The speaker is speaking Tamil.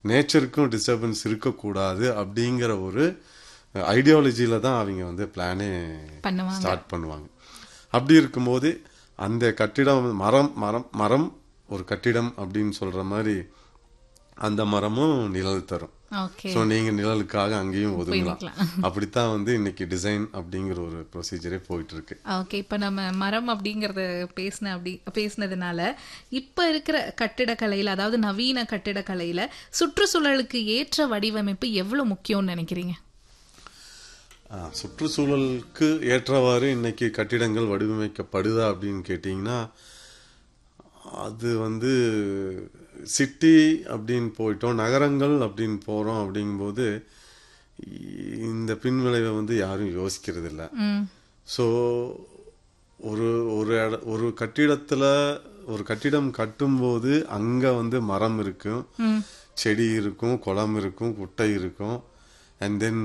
நேச்சருக்கும் டிஸ்டர்பன்ஸ் இருக்கக்கூடாது அப்படிங்கிற ஒரு ஐடியாலஜியில தான் அவங்க வந்து பிளானே பண்ணுவாங்க ஸ்டார்ட் பண்ணுவாங்க அப்படி இருக்கும்போது அந்த கட்டிடம் மரம் மரம் மரம் ஒரு கட்டிடம் அப்படின்னு சொல்ற மாதிரி அந்த மரமும் நிழல் தரும் ஓகே ஸோ நீங்க நிழலுக்காக அங்கேயும் ஒதுங்கலாம் நிக்கலாம். அப்படித்தான் வந்து இன்னைக்கு டிசைன் அப்படிங்கிற ஒரு ப்ரொசீஜரே போயிட்டு இருக்கு ஓகே இப்போ நம்ம மரம் அப்படிங்கறத பேசின அப்படி பேசினதுனால இப்போ இருக்கிற கட்டிடக்கலையில் அதாவது நவீன கட்டிடக்கலையில் சுற்றுச்சூழலுக்கு ஏற்ற வடிவமைப்பு எவ்வளவு முக்கியம்னு நினைக்கிறீங்க ஆ, சுற்றுச்சூழலுக்கு ஏற்றவாறு இன்னைக்கு கட்டிடங்கள் வடிவமைக்கப்படுதா அப்படின்னு கேட்டிங்கன்னா அது வந்து சிட்டி அப்படின்னு போயிட்டோம் நகரங்கள் அப்படின்னு போகிறோம் அப்படிங்கும்போது இ- இந்த பின்விளைவை வந்து யாரும் யோசிக்கிறது இல்ல ம் ஸோ ஒரு ஒரு இட ஒரு கட்டிடத்தில் ஒரு கட்டிடம் கட்டும்போது அங்கே வந்து மரம் இருக்கும் ம் செடி இருக்கும் குளம் இருக்கும் குட்டை இருக்கும் அண்ட் தென்